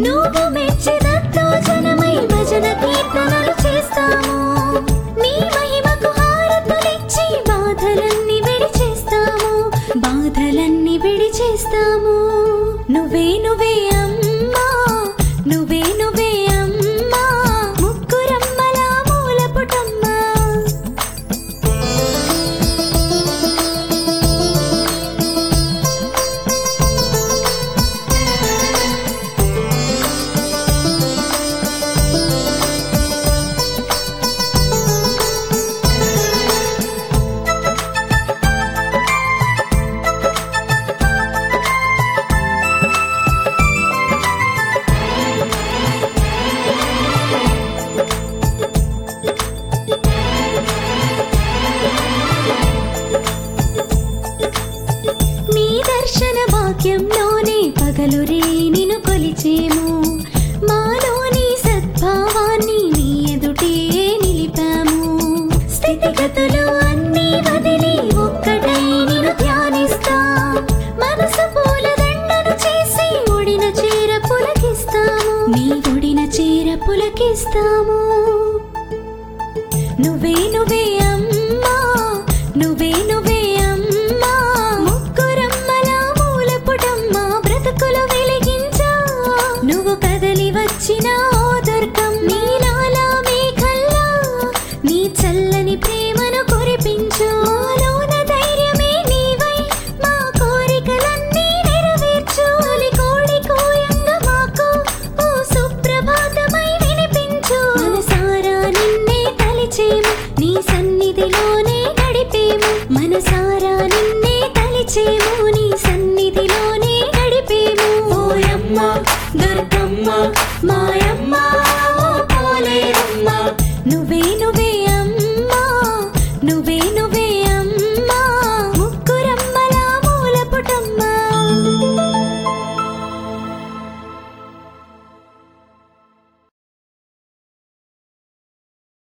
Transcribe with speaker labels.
Speaker 1: నువ్వు మెచ్చినతో జనమై భజన కీర్తనలు చేస్తాము నీ మహిమకు హారతులిచ్చి బాధలన్నీ విడిచేస్తాము బాధలన్నీ విడిచేస్తాము నువ్వే నువ్వే అమ్మా నువ్వే నువ్వే అమ్మా ముక్కురమ్మల మూలపుటమ్మా నీ దర్శన వాక్యంలోనే పగలు రే నిన్ను కొలిచేము మాలోని సద్భావాన్ని నీ ఎదుటే నిలిపాము స్థితిగతులు అన్నీ వదిలి ఒక్కటై నిన్ను ధ్యానిస్తాం మనసు పూల దండను చేసి ఒడిన చీర పులకిస్తాము నీ ఒడిన చీర పులకిస్తాము నువ్వే నువ్వే అమ్మా నువ్వే నువ్వే అమ్మా ముక్కురమ్మల మూలపుటమ్మా బ్రతుకులు వెలిగించా నువ్వు కదలి వచ్చిన ఓ దుర్గం నీలాల మేఘల్లా నీ చల్లని ప్రేమను కురిపించు మాలోన ధైర్యమే నీవై మా కోరికలన్నీ నెరవేర్చు తొలి కోడి కోయంగా మాకు ఓ సుప్రభాతమై వినిపించు మనసారా నిన్నే తలిచేము నీ సన్నిధిలోనే గడిపేము మనసారా నిన్నే తలిచేము నీ సన్నిధిలోనే గడిపేము ఓయమ్మ దుర్గమ్మ మాయమ్మ